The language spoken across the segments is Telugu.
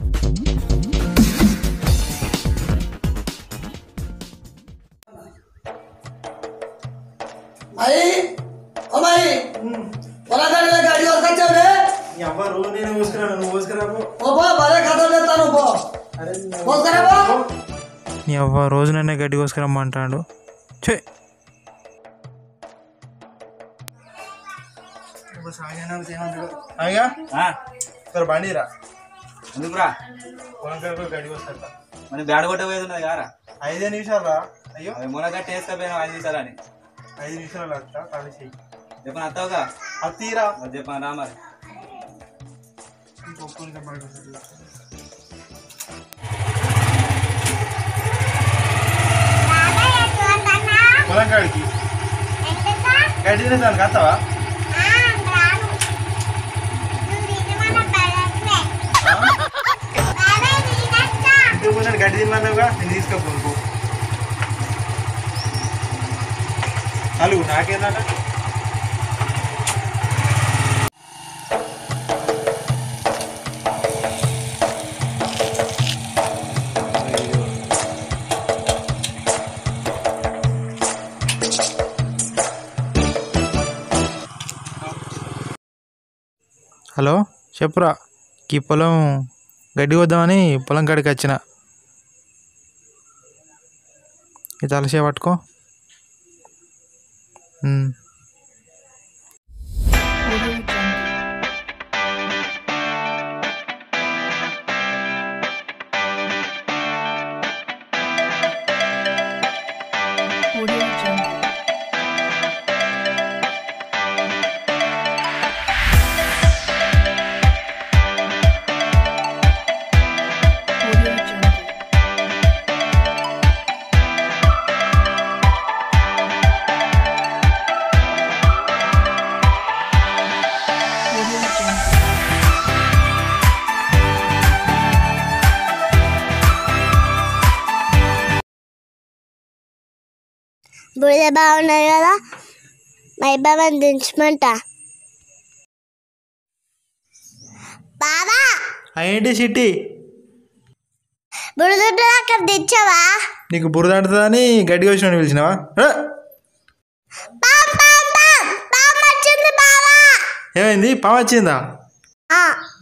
అయ్యి అమ్మాయి పొలగాడిలో గాడి వస్తావులే నీ అవ్వ రోజు నేను పోసుకురాను నువ్వు పోసుకురాపో ఓ పో భలే కథలు చెప్తాను పో అరే పోసుకురాపో నీ అవ్వ రోజు నన్నే గడ్డి కోసుకురమ్మంటాడు చే అయ్యా ఇక్కడ బండిరా ఎందుకురా పొలం కడుపు గడ్డి కోస్తారట మనం బ్యాడ్ కొట్టబోయేది ఉన్నది కారా ఐదే నిమిషాలు రా అయ్యో అవి మునగట్టి వేసుకపోయినా ఐదు నిమిషాలని ఐదు నిమిషాలు వస్తా ఖాళీ చెయ్యి చెప్పను అత్తావుగా అది తీరా మరి చెప్పాను రా మరి ఒప్పుకుంటే పడుతుంది పొలం కాడికి గడ్డి తినేదానికి వస్తావా ఇంటికి పోయినాడు గడ్డి తిన్నానుగా నేను తీసుకోపోను పో అలుగు నాకేందట హలో చెప్పురా ఈ పొలం గడ్డి వద్దామని పొలం కాడికి వచ్చిన ఈ తలసే పట్టుకో ఉమ్. బురద బాగున్నాయి కదా మైబాబాని దించమంట బాబా ఆ ఏంటి సిట్టి బురద ఉంటుంది అక్కడ దించవా నీకు బురద అంటుందని గడ్డి వచ్చిన పిలిచినావా రా. పామ్ పామ్ పామ్ పామ్ వచ్చింది బావా ఏమైంది పాము వచ్చిందా ఆ.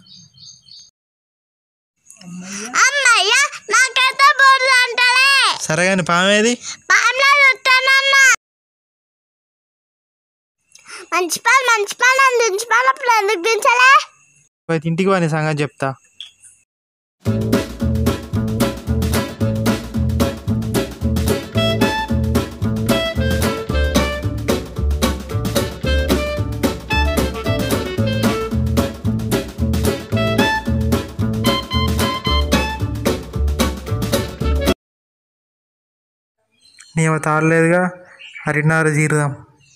అమ్మయ్య నాకైతే బురద అంటలే సరే కానీ పామేది పాములా చుట్టానన్నా మంచి పాలు మంచి పాలు అని దించి పాలు అప్పుడు ఎందుకు దించలే అయితే ఇంటికి వాని సంగతి చెప్తా నీవు తాడలేదుగా అరిన్నర జీరుదాం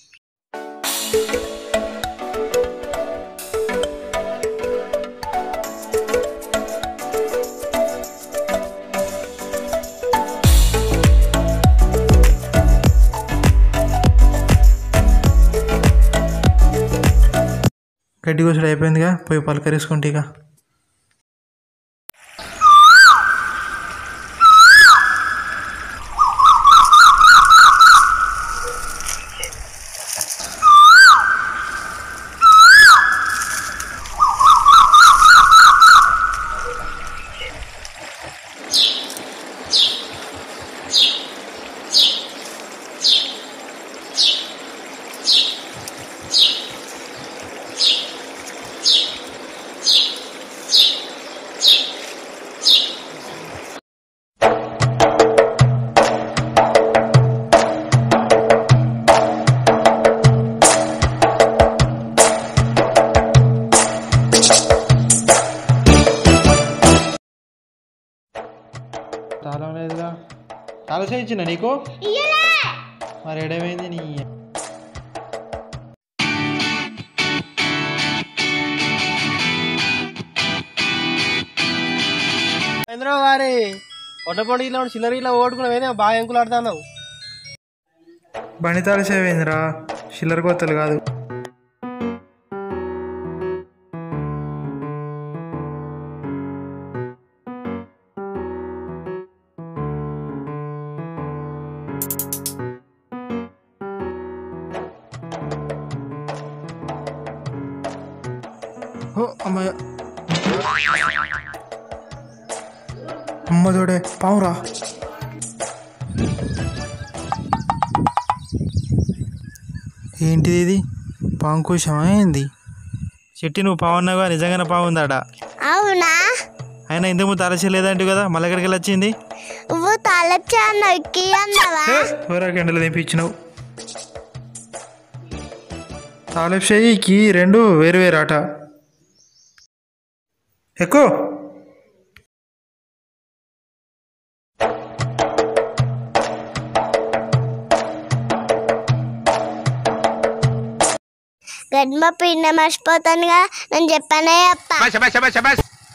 గడ్డి కోసుడు అయిపోయిందిగా పోయి పలకరేసుకుంటే ఇక తాళం లేదుగా తాళం చేయించిన నీకు మరి ఎడమైంది నీ చంద్రబాబు గారి పొట్టపొడి ఇలా చిల్లర ఇలా ఓడుకున్నావు ఏదో బాగా ఎంకులు ఆడుతున్నావు బండి తాళం సేవేందిరా చిల్లర కొత్తలు కాదు ఓ అమ్మయ్య అమ్మ తోడే పావురా ఏంటిది ఇది పాము కోసమా ఏంది చెట్టి నువ్వు పావు అన్నావుగా నిజంగానే పావు ఉందాడ అవునా అయినా ఇంతకు ముందు తలచలేదంటే కదా మళ్ళీ ఎక్కడికి వెళ్ళి వచ్చింది నువ్వు తలచా నొక్కి అన్నవా ఊరాకి ఎండలు తెప్పించినావు తాలెప్ షేయికి రెండు వేరు వేరు ఆట ఎక్కువ గడ్మ పిండ మర్చిపోతానుగా నేను చెప్పానే చెప్పా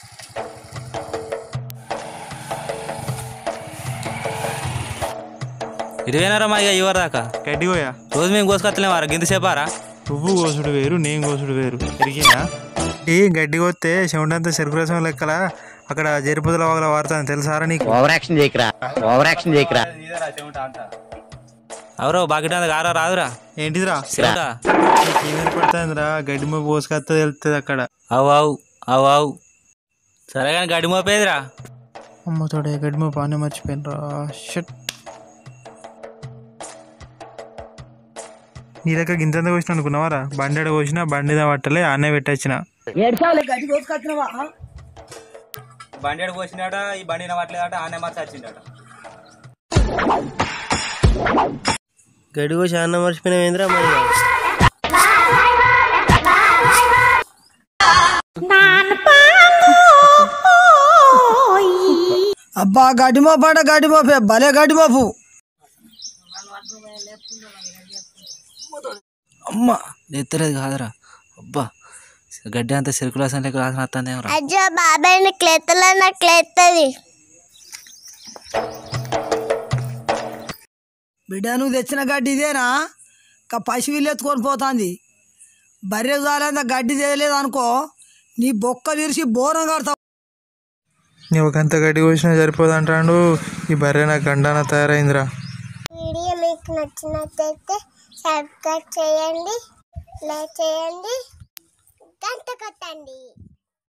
ఇరవైనారా మా ఇక ఇవ్వరు దాకా గడ్డి పోయా రోజు మేము కోసుకొత్తలేం వారా గింత సేపారా నువ్వు కోసుడు వేరు నేను కోసుడు వేరు పెరిగిందా ఏ గడ్డి కొత్తే చెవుడంతా చెరుకు రసం లెక్కల అక్కడ జరిపుదల వాగల వాడుతాను తెలుసారా నీకు ఓవర్ యాక్షన్ చేయకరా ఓవర్ యాక్షన్ చేయకరా అవరో బాకెట్ అంత కారా రాదురా ఏంటిదిరా చెమట ఏమేమి పడుతుందిరా గడ్డి మొక్క పోసుకొస్తే తెలుస్తుంది అక్కడ అవు అవు అవు అవు సరే కానీ గడి మోపేదిరా అమ్మ తోడే గడ్డి మొక్క పానే మర్చిపోయినరా షట్ నీ దగ్గర గింతంత కోసిన అనుకున్నావారా బండి ఆడ కోసిన బండి దా పట్టలే ఆనే పెట్టొచ్చిన గడ్డి కోసుకొచ్చినవా బండి ఆడ పోసినాట ఈ బండి నవ్వట్లేదట ఆనే మార్చి వచ్చిండట గడిగో చాలా మర్చిపోయినా మరి అబ్బా గడ్డి మోపాట గడ్డి మోపే భలే గడ్డి మోపు అమ్మ నెత్తలేదు కాదురా అబ్బా గడ్డి అంతా సర్కులేషన్ లెక్క రాసిన వస్తుందేమరా అజ్జో బాబాయ్ నీకు లెత్తలో నాకు లెత్తది బిడ్డ నువ్వు తెచ్చిన గడ్డి ఇదేనా ఇంకా పశువులు ఎత్తుకొని పోతుంది బర్రె జాలంత గడ్డి చేయలేదు అనుకో నీ బొక్కలు ఇరిసి బోరం కడతావు నువ్వు గంత గడ్డి కోసినా సరిపోదంటాడు ఈ బర్రె నా గండాన తయారైందిరా వీడియో మీకు నచ్చినట్లయితే సబ్స్క్రైబ్ చేయండి లైక్ చేయండి గంట కొట్టండి